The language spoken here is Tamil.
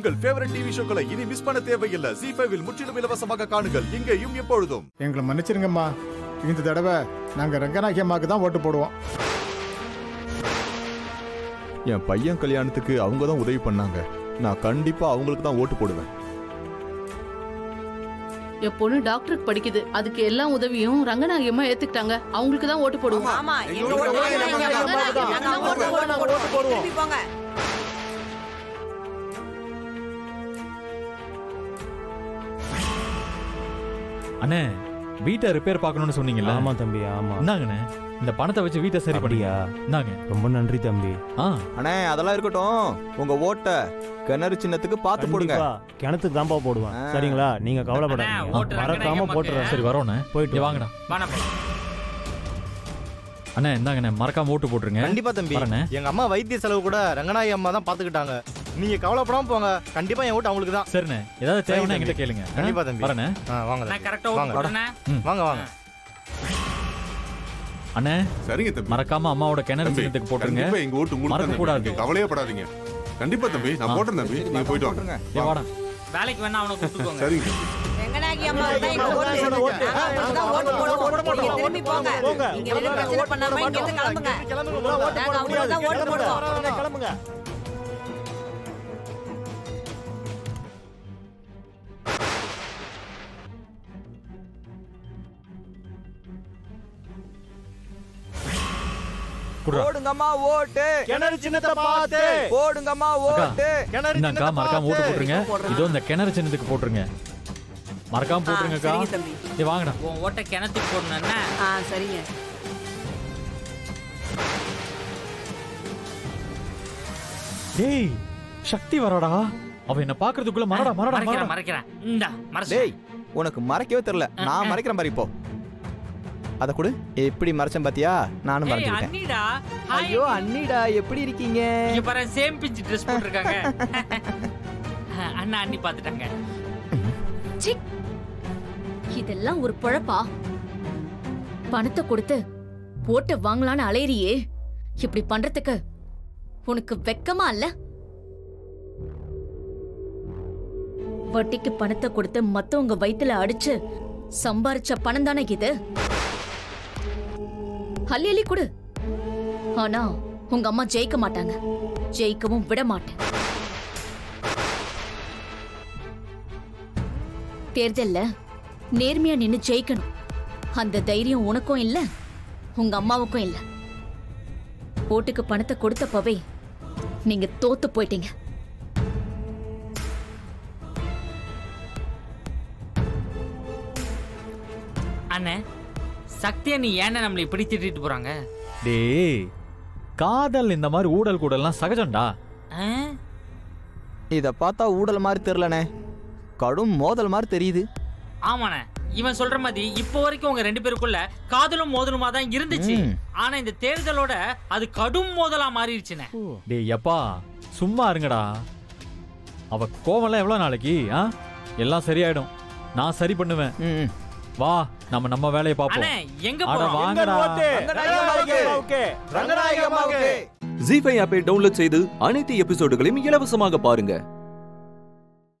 உங்கள் ஃபேவரட் டிவி ஷோக்களை இனி மிஸ் பண்ண தேவையில்லை ஜி ஃபைவில் முற்றிலும் இலவசமாக காணுங்கள் இங்கேயும் எப்பொழுதும் எங்களை மன்னிச்சிருங்கம்மா இந்த தடவை நாங்கள் ரங்கநாயகி அம்மாவுக்கு தான் ஓட்டு போடுவோம் என் பையன் கல்யாணத்துக்கு அவங்க தான் உதவி பண்ணாங்க நான் கண்டிப்பா அவங்களுக்கு தான் ஓட்டு போடுவேன் என் பொண்ணு டாக்டருக்கு படிக்குது அதுக்கு எல்லா உதவியும் ரங்கநாயகி அம்மா ஏத்துக்கிட்டாங்க அவங்களுக்கு தான் ஓட்டு போடுவோம் ஆமா எங்க எங்க ஓட்டு ஓட்டு எங்க எங்க ஓட்டு ஓட்டு நாங்க நாங்க ஓட்டு ஓட்டு ஓட்டு ஓட்டு போடுவோம் திருப்பி போங்க அண்ணே வீட்டை ரிப்பேர் பார்க்கணும்னு சொன்னீங்கல்ல ஆமா தம்பி ஆமா இந்தாங்கண்ணே இந்த பணத்தை வச்சு வீட்டை சரி அப்படியா பண்ணியா இந்தாங்க ரொம்ப நன்றி தம்பி ஆ அண்ணே அதெல்லாம் இருக்கட்டும் உங்க ஓட்ட கிணறு சின்னத்துக்கு பார்த்து போடுங்க கண்டிப்பா கிணத்துக்கு தான்ப்பா போடுவேன் ஆ. சரிங்களா நீங்க கவலைப்படாதீங்க அண்ணா, ஓட்டு மறக்காம ரங்கநாயகி போட்டுறேன் சரி வரோண்ணே போயிட்டு இங்க வாங்கண்ணா வாணப்பா அண்ணே இந்தாங்கண்ணே மறக்காம ஓட்டு போட்டுருங்க கண்டிப்பா தம்பி வரேண்ணே எங்க அம்மா வைத்திய செலவு கூட ரங்கநாயகி அம்மா தான் பாத்துக்கிட்டாங்க நீங்க கவலைப்படாம போங்க கண்டிப்பா என் ஓட்டு அவங்களுக்கு தான் சரிண்ணே ஏதாவது சரி தேவைன்னா தம்பி. என்கிட்ட கேளுங்க ஆ? கண்டிப்பா தம்பி. வரேண்ணே ஆ, வாங்க நான் தம்பி. கரெக்டா ஓட்டு வாங்க. போடுறேன் வாங்க வாங்க அண்ணே சரிங்க தம்பி மறக்காம அம்மாவோட கிணறு தம்பி, சின்னத்துக்கு போட்டுருங்க கண்டிப்பா எங்க ஓட்டு உங்களுக்கு மறக்க தான் கூடாது. தம்பி. கவலையே படாதீங்க கண்டிப்பா தம்பி நான் ஆ. போட்டேன் தம்பி நீங்க போயிட்டு வாங்க ஏ வாடா வேலைக்கு வேணா அவனை கூப்பிட்டுக்கோங்க சரிங்க தம்பி வெங்கடாகி அம்மா தான் எங்க ஓட்டு நாங்க அவங்களுக்கு தான் ஓட்டு போடுவோம் நீங்க திரும்பி போங்க நீங்க வெளிய பிரச்சனை பண்ணாம இங்க இருந்து கிளம்புங்க நாங்க அவங்களுக்கு தான் ஓட்டு போடுவோம் கிளம்புங்க குடுறா போடுங்கம்மா ஓட்டு கிணறு சின்னத்தை பார்த்து போடுங்கம்மா ஓட்டு கிணறு இந்தாக்கா சின்னத்தை மறக்காம ஓட்டு பார்த்து போட்டுருங்க இதோ இந்த கிணறு சின்னத்துக்கு போட்டுருங்க மறக்காம போட்டுருங்கக்கா சரிங்க தம்பி ஏ வாங்கடா உன் ஓட்ட கிணத்துக்கு போடணும்னா ஆ சரிங்க டேய் சக்தி வரடா அவ என்ன பாக்குறதுக்குள்ள மறடா மறடா மறைக்கிறேன் மறடா மறைக்கிறேன் இந்தா மறைச்சு டேய் உனக்கு மறைக்கவே தெரியல நான் மறைக்கிறேன் பாரு இப்போ அத கொடு எப்படி மறைச்சேன் பாத்தியா நானும் ஏய் மறைச்சிட்டேன் அண்ணிடா ஹாய் ஐயோ அண்ணிடா எப்படி இருக்கீங்க இங்க பாரு சேம் பிஞ்ச் ட்ரெஸ் போட்டிருக்காங்க அண்ணா அண்ணி பாத்துட்டாங்க இதெல்லாம் ஒரு பொழப்பா பணத்தை கொடுத்து போட்டு வாங்கலான்னு அலையறியே இப்படி பண்றதுக்கு உனக்கு வெக்கமா இல்ல வட்டிக்கு பணத்தை கொடுத்து மத்தவங்க வயித்துல அடிச்சு சம்பாரிச்ச பணம் தானே இது அள்ளி அள்ளி கொடு ஆனா உங்க அம்மா ஜெயிக்க மாட்டாங்க ஜெயிக்கவும் விட மாட்டேன் தேர்தல்ல நேர்மையா நின்னு ஜெயிக்கணும் அந்த தைரியம் உனக்கும் இல்ல உங்க அம்மாவுக்கும் இல்ல ஓட்டுக்கு பணத்தை கொடுத்தப்பவே நீங்க தோத்து போயிட்டீங்க அண்ணே சக்தி அண்ணி ஏன்னா நம்மளை இப்படி திட்டிட்டு போறாங்க டேய் காதல் இந்த மாதிரி ஊடல் கூடல்லாம் சகஜம்டா ஆ? இத பார்த்தா ஊடல் மாதிரி தெரியலனே கடும் மோதல் மாதிரி தெரியுது ஆமாண்ணே இவன் சொல்ற மாதிரி இப்போ வரைக்கும் உங்க ரெண்டு பேருக்குள்ள காதலும் மோதலுமா தான் இருந்துச்சு ம். ஆனா இந்த தேர்தலோட அது கடும் மோதலா மாறிடுச்சுண்ணே டேய் எப்பா சும்மா இருங்கடா அவ கோவம்லாம் எவ்வளவு நாளைக்கு ஆ எல்லாம் சரியாயிடும் நான் சரி பண்ணுவேன் ம் வா நம்ம நம்ம வேலையை பார்ப்போம் அண்ணே எங்க அட போறோம் வாங்கடா ரங்கநாயகி அம்மாவுக்கு ஜி ஃபைவ் ஆப்பை டவுன்லோட் செய்து அனைத்து எபிசோடுகளையும் இலவசமாக பாருங்க